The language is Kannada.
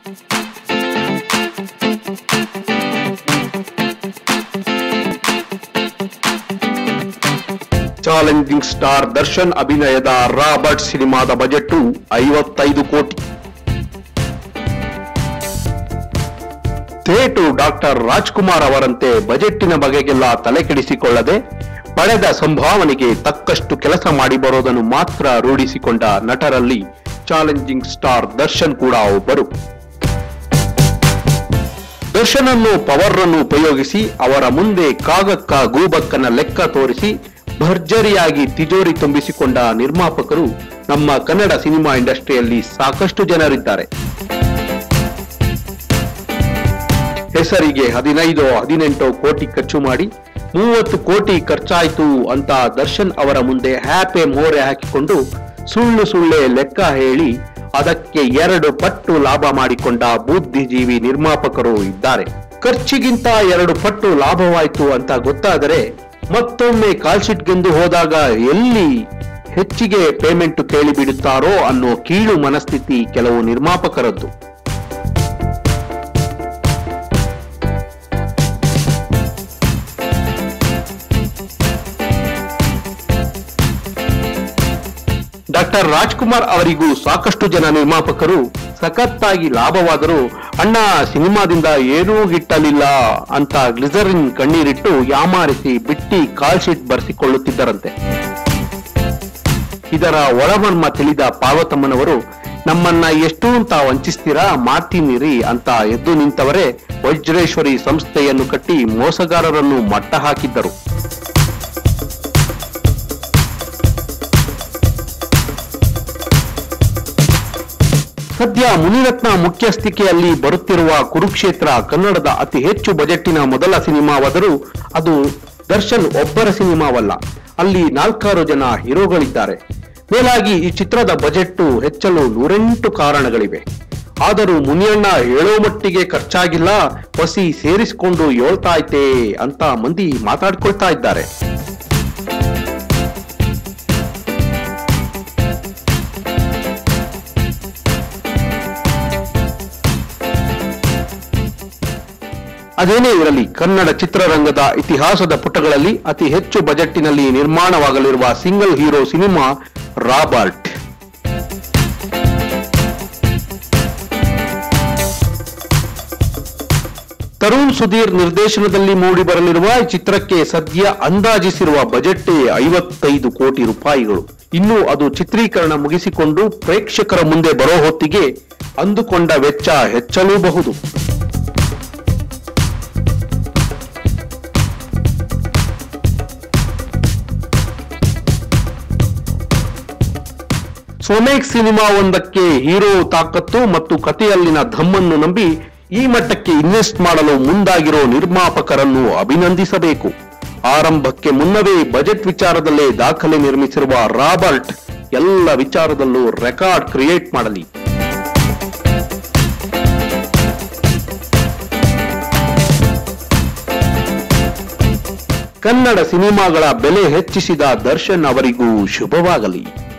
ಚಾಲೆಂಜಿಂಗ್ ಸ್ಟಾರ್ ದರ್ಶನ್ ಅಭಿನಯದ ರಾಬರ್ಟ್ ಸಿನಿಮಾದ ಬಜೆಟ್ ಐವತ್ತೈದು ಕೋಟಿ ಥೇಟು ಡಾಕ್ಟರ್ ರಾಜ್ಕುಮಾರ್ ಅವರಂತೆ ಬಜೆಟ್ಟಿನ ಬಗೆಗೆಲ್ಲ ತಲೆಕೆಡಿಸಿಕೊಳ್ಳದೆ ಪಡೆದ ಸಂಭಾವನೆಗೆ ತಕ್ಕಷ್ಟು ಕೆಲಸ ಮಾಡಿ ಬರೋದನ್ನು ಮಾತ್ರ ರೂಢಿಸಿಕೊಂಡ ನಟರಲ್ಲಿ ಚಾಲೆಂಜಿಂಗ್ ಸ್ಟಾರ್ ದರ್ಶನ್ ಕೂಡ ಒಬ್ಬರು ದರ್ಶನ್ ಅನ್ನು ಪವರ್ ಅನ್ನು ಉಪಯೋಗಿಸಿ ಅವರ ಮುಂದೆ ಕಾಗಕ್ಕ ಗೂಬಕ್ಕನ ಲೆಕ್ಕ ತೋರಿಸಿ ಭರ್ಜರಿಯಾಗಿ ತಿಜೋರಿ ತುಂಬಿಸಿಕೊಂಡ ನಿರ್ಮಾಪಕರು ನಮ್ಮ ಕನ್ನಡ ಸಿನಿಮಾ ಇಂಡಸ್ಟ್ರಿಯಲ್ಲಿ ಸಾಕಷ್ಟು ಜನರಿದ್ದಾರೆ ಹೆಸರಿಗೆ ಹದಿನೈದು ಹದಿನೆಂಟು ಕೋಟಿ ಖರ್ಚು ಮಾಡಿ ಮೂವತ್ತು ಕೋಟಿ ಖರ್ಚಾಯ್ತು ಅಂತ ದರ್ಶನ್ ಅವರ ಮುಂದೆ ಹ್ಯಾಪೆ ಮೋರೆ ಹಾಕಿಕೊಂಡು ಸುಳ್ಳು ಸುಳ್ಳೆ ಲೆಕ್ಕ ಹೇಳಿ ಅದಕ್ಕೆ ಎರಡು ಪಟ್ಟು ಲಾಭ ಮಾಡಿಕೊಂಡ ಬುದ್ಧಿಜೀವಿ ನಿರ್ಮಾಪಕರು ಇದ್ದಾರೆ ಖರ್ಚಿಗಿಂತ ಎರಡು ಪಟ್ಟು ಲಾಭವಾಯ್ತು ಅಂತ ಗೊತ್ತಾದರೆ ಮತ್ತೊಮ್ಮೆ ಕಾಲ್ಶೀಟ್ಗೆಂದು ಹೋದಾಗ ಎಲ್ಲಿ ಹೆಚ್ಚಿಗೆ ಪೇಮೆಂಟ್ ಕೇಳಿಬಿಡುತ್ತಾರೋ ಅನ್ನೋ ಕೀಳು ಮನಸ್ಥಿತಿ ಕೆಲವು ನಿರ್ಮಾಪಕರದ್ದು ಡಾಕ್ಟರ್ ರಾಜ್ಕುಮಾರ್ ಅವರಿಗೂ ಸಾಕಷ್ಟು ಜನ ನಿರ್ಮಾಪಕರು ಸಖತ್ತಾಗಿ ಲಾಭವಾದರೂ ಅಣ್ಣ ಸಿನಿಮಾದಿಂದ ಏನೂ ಗಿಟ್ಟಲಿಲ್ಲ ಅಂತ ಗ್ಲಿಸರಿನ್ ಕಣ್ಣೀರಿಟ್ಟು ಯಾಮಾರಿಸಿ ಬಿಟ್ಟಿ ಕಾಲ್ ಶೀಟ್ ಬರೆಸಿಕೊಳ್ಳುತ್ತಿದ್ದರಂತೆ ಇದರ ಒಳಮರ್ಮ ತಿಳಿದ ಪಾರ್ವತಮ್ಮನವರು ನಮ್ಮನ್ನ ಎಷ್ಟು ಅಂತ ವಂಚಿಸ್ತೀರಾ ಮಾಡ್ತೀನಿರಿ ಅಂತ ಎದ್ದು ನಿಂತವರೇ ವಜ್ರೇಶ್ವರಿ ಸಂಸ್ಥೆಯನ್ನು ಕಟ್ಟಿ ಮೋಸಗಾರರನ್ನು ಮಟ್ಟ ಹಾಕಿದ್ದರು ಸದ್ಯ ಮುನಿರತ್ನ ಮುಖ್ಯಸ್ಥಿಕೆಯಲ್ಲಿ ಬರುತ್ತಿರುವ ಕುರುಕ್ಷೇತ್ರ ಕನ್ನಡದ ಅತಿ ಹೆಚ್ಚು ಬಜೆಟ್ಟಿನ ಮೊದಲ ಸಿನಿಮಾವಾದರೂ ಅದು ದರ್ಶನ್ ಒಬ್ಬರ ಸಿನಿಮಾವಲ್ಲ ಅಲ್ಲಿ ನಾಲ್ಕಾರು ಜನ ಹೀರೋಗಳಿದ್ದಾರೆ ಮೇಲಾಗಿ ಈ ಚಿತ್ರದ ಬಜೆಟ್ ಹೆಚ್ಚಲು ನೂರೆಂಟು ಕಾರಣಗಳಿವೆ ಆದರೂ ಮುನಿಯಣ್ಣ ಹೇಳೋ ಮಟ್ಟಿಗೆ ಖರ್ಚಾಗಿಲ್ಲ ಪಸಿ ಸೇರಿಸಿಕೊಂಡು ಏಳ್ತಾಯ್ತೆ ಅಂತ ಮಂದಿ ಮಾತಾಡ್ಕೊಳ್ತಾ ಇದ್ದಾರೆ ಅದೇನೇ ಇರಲಿ ಕನ್ನಡ ಚಿತ್ರರಂಗದ ಇತಿಹಾಸದ ಪುಟಗಳಲ್ಲಿ ಅತಿ ಹೆಚ್ಚು ಬಜೆಟ್ಟಿನಲ್ಲಿ ನಿರ್ಮಾಣವಾಗಲಿರುವ single hero cinema Robert Tarun Sudhir ನಿರ್ದೇಶನದಲ್ಲಿ ಮೂಡಿ ಬರಲಿರುವ ಈ ಚಿತ್ರಕ್ಕೆ ಸದ್ಯ ಅಂದಾಜಿಸಿರುವ ಬಜೆಟ್ ಐವತ್ತೈದು ಕೋಟಿ ರೂಪಾಯಿಗಳು ಇನ್ನು ಅದು ಚಿತ್ರೀಕರಣ ಮುಗಿಸಿಕೊಂಡು ಪ್ರೇಕ್ಷಕರ ಮುಂದೆ ಬರೋ ಹೊತ್ತಿಗೆ ಅಂದುಕೊಂಡ ವೆಚ್ಚ ಹೆಚ್ಚಲೂಬಹುದು ಸೊಮೇಕ್ ಸಿನಿಮಾ ಒಂದಕ್ಕೆ ಹೀರೋ ತಾಕತ್ತು ಮತ್ತು ಕಥೆಯಲ್ಲಿನ ಧಮ್ಮನ್ನು ನಂಬಿ ಈ ಮಟ್ಟಕ್ಕೆ ಇನ್ವೆಸ್ಟ್ ಮಾಡಲು ಮುಂದಾಗಿರೋ ನಿರ್ಮಾಪಕರನ್ನು ಅಭಿನಂದಿಸಬೇಕು ಆರಂಭಕ್ಕೆ ಮುನ್ನವೇ ಬಜೆಟ್ ವಿಚಾರದಲ್ಲೇ ದಾಖಲೆ ನಿರ್ಮಿಸಿರುವ ರಾಬರ್ಟ್ ಎಲ್ಲ ವಿಚಾರದಲ್ಲೂ ರೆಕಾರ್ಡ್ ಕ್ರಿಯೇಟ್ ಮಾಡಲಿ ಕನ್ನಡ ಸಿನಿಮಾಗಳ ಬೆಲೆ ಹೆಚ್ಚಿಸಿದ ದರ್ಶನ್ ಅವರಿಗೂ ಶುಭವಾಗಲಿ